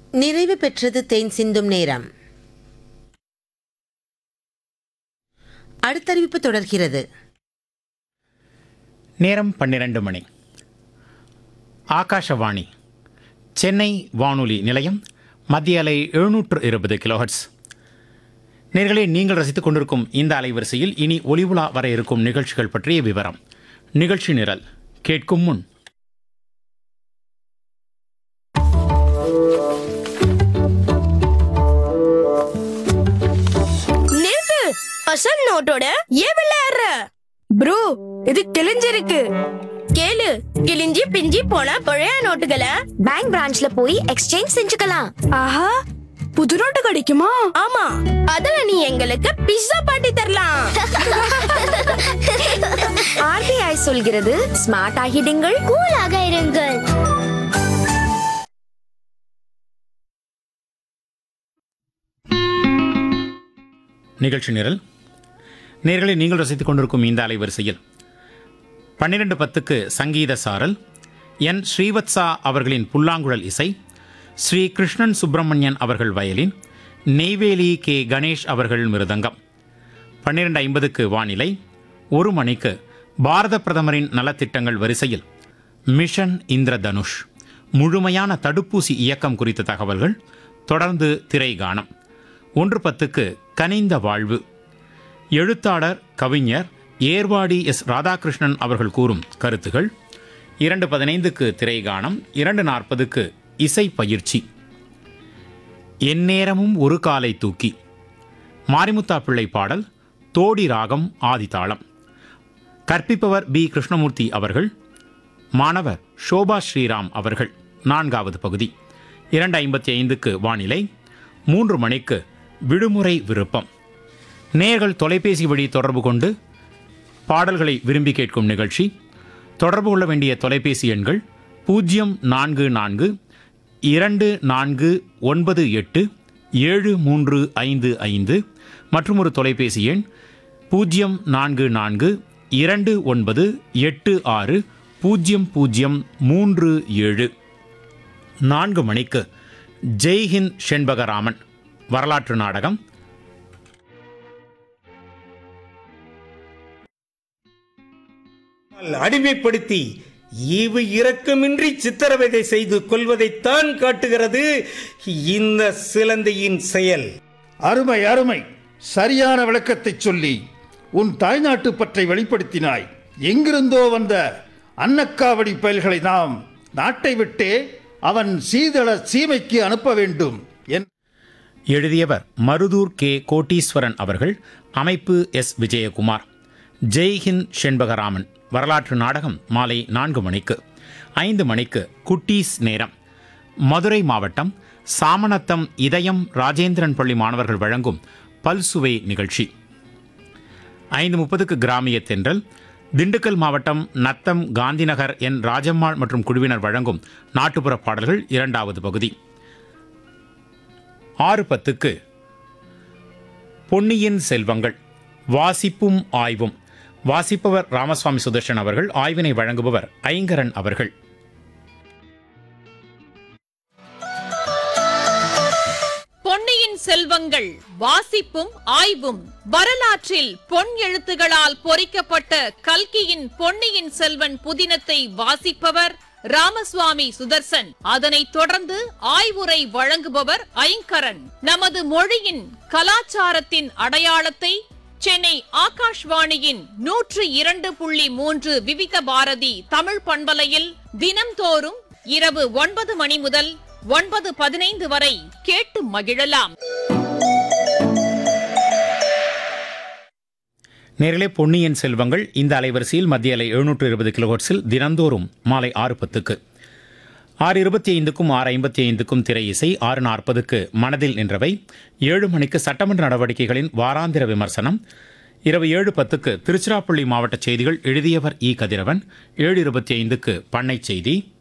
நிறைவு பெற்றது தேன் சிந்தும் நேரம் அடுத்தறிவிப்பு தொடர்கிறது நேரம் பன்னிரண்டு மணி ஆகாஷவாணி சென்னை வானொலி நிலையம் மத்திய அலை எழுநூற்று இருபது கிலோஹெட்ஸ் நேர்களே நீங்கள் ரசித்துக் கொண்டிருக்கும் இந்த அலைவரிசையில் இனி ஒளிவுலா வர இருக்கும் நிகழ்ச்சிகள் பற்றிய விவரம் நிகழ்ச்சி நிரல் கேட்கும் முன் நிறுத்து அசல் நோட்டோட ஏன் விளையாடுற ப்ரோ இது கிழிஞ்சிருக்கு கேளு கிழிஞ்சி பிஞ்சி போன பழைய நோட்டுகளை பேங்க் பிரான்ச்ல போய் எக்ஸ்சேஞ்ச் செஞ்சுக்கலாம் ஆஹா புது நோட்டு கிடைக்குமா ஆமா அதுல நீ எங்களுக்கு பிஸ்ஸா பாட்டி தரலாம் ஆர்பிஐ சொல்கிறது ஸ்மார்ட் ஆகிடுங்கள் கூலாக இருங்கள் நிகழ்ச்சி நிரல் நேர்களை நீங்கள் ரசித்துக் கொண்டிருக்கும் இந்த அலைவரிசையில் பன்னிரண்டு பத்துக்கு சங்கீத சாரல் என் ஸ்ரீவத்சா அவர்களின் புல்லாங்குழல் இசை ஸ்ரீ கிருஷ்ணன் சுப்பிரமணியன் அவர்கள் வயலின் நெய்வேலி கே கணேஷ் அவர்கள் மிருதங்கம் பன்னிரண்டு ஐம்பதுக்கு வானிலை ஒரு மணிக்கு பாரத பிரதமரின் நலத்திட்டங்கள் வரிசையில் மிஷன் இந்திரதனுஷ் முழுமையான தடுப்பூசி இயக்கம் குறித்த தகவல்கள் தொடர்ந்து திரை கானம் ஒன்று பத்துக்கு கனிந்த வாழ்வு எழுத்தாளர் கவிஞர் ஏர்வாடி எஸ் ராதாகிருஷ்ணன் அவர்கள் கூறும் கருத்துகள் இரண்டு பதினைந்துக்கு திரைகானம் இரண்டு நாற்பதுக்கு இசை பயிற்சி எந்நேரமும் ஒரு காலை தூக்கி மாரிமுத்தா பிள்ளை பாடல் தோடி ராகம் ஆதிதாளம் கற்பிப்பவர் பி கிருஷ்ணமூர்த்தி அவர்கள் மாணவர் ஷோபா ஸ்ரீராம் அவர்கள் நான்காவது பகுதி இரண்டு ஐம்பத்தி ஐந்துக்கு வானிலை மூன்று மணிக்கு விடுமுறை விருப்பம் நேர்கள் தொலைபேசி வழி தொடர்பு கொண்டு பாடல்களை விரும்பி கேட்கும் நிகழ்ச்சி தொடர்பு கொள்ள வேண்டிய தொலைபேசி எண்கள் பூஜ்ஜியம் நான்கு நான்கு இரண்டு நான்கு ஒன்பது எட்டு ஏழு மூன்று ஐந்து ஐந்து மற்றும் ஒரு தொலைபேசி எண் பூஜ்ஜியம் நான்கு நான்கு இரண்டு ஒன்பது எட்டு ஆறு பூஜ்ஜியம் பூஜ்ஜியம் மூன்று ஏழு நான்கு மணிக்கு ஜெய்ஹிந்த் செண்பகராமன் வரலாற்று நாடகம் அடிமைப்படுத்தி ஈவு இரக்கமின்றி சித்திரவதை செய்து கொல்வதைத்தான் காட்டுகிறது இந்த சிலந்தையின் செயல் அருமை அருமை சரியான விளக்கத்தைச் சொல்லி உன் தாய்நாட்டு பற்றை வெளிப்படுத்தினாய் எங்கிருந்தோ வந்த அன்னக்காவடி பயல்களை நாம் நாட்டை விட்டே அவன் சீதள சீமைக்கு அனுப்ப வேண்டும் என் எழுதியவர் மருதூர் கே கோட்டீஸ்வரன் அவர்கள் அமைப்பு எஸ் விஜயகுமார் ஜெய்ஹிந்த் செண்பகராமன் வரலாற்று நாடகம் மாலை நான்கு மணிக்கு ஐந்து மணிக்கு குட்டீஸ் நேரம் மதுரை மாவட்டம் சாமநத்தம் இதயம் ராஜேந்திரன் பள்ளி மாணவர்கள் வழங்கும் பல்சுவை நிகழ்ச்சி ஐந்து முப்பதுக்கு கிராமிய தென்றல் திண்டுக்கல் மாவட்டம் நத்தம் காந்திநகர் என் ராஜம்மாள் மற்றும் குழுவினர் வழங்கும் நாட்டுப்புற பாடல்கள் இரண்டாவது பகுதி ஆறு பத்துக்கு பொன்னியின் செல்வங்கள் வாசிப்பும் ஆய்வும் வாசிப்பவர் ராமசுவாமி சுதர்ஷன் அவர்கள் ஆய்வினை வழங்குபவர் ஐங்கரன் அவர்கள் பொன்னியின் செல்வங்கள் வாசிப்பும் ஆய்வும் வரலாற்றில் பொன் எழுத்துகளால் பொறிக்கப்பட்ட கல்கியின் பொன்னியின் செல்வன் புதினத்தை வாசிப்பவர் ராமசுவாமி சுதர்சன் அதனைத் தொடர்ந்து ஆய்வுரை வழங்குபவர் ஐங்கரன் நமது மொழியின் கலாச்சாரத்தின் அடையாளத்தை சென்னை ஆகாஷ்வாணியின் நூற்று இரண்டு புள்ளி மூன்று விவித பாரதி தமிழ் பண்பலையில் தினம்தோறும் இரவு ஒன்பது மணி முதல் ஒன்பது பதினைந்து வரை கேட்டு மகிழலாம் நேரிலே பொன்னியின் செல்வங்கள் இந்த அலைவரிசையில் மத்திய அலை எழுநூற்று இருபது கிலோஹெர்ட்ஸில் தினந்தோறும் மாலை ஆறு பத்துக்கு ஆறு இருபத்தி ஐந்துக்கும் ஆறு ஐம்பத்தி ஐந்துக்கும் திரை இசை ஆறு நாற்பதுக்கு மனதில் நின்றவை ஏழு மணிக்கு சட்டமன்ற நடவடிக்கைகளின் வாராந்திர விமர்சனம் இரவு ஏழு பத்துக்கு திருச்சிராப்பள்ளி மாவட்ட செய்திகள் எழுதியவர் இ கதிரவன் ஏழு இருபத்தி ஐந்துக்கு பண்ணை செய்தி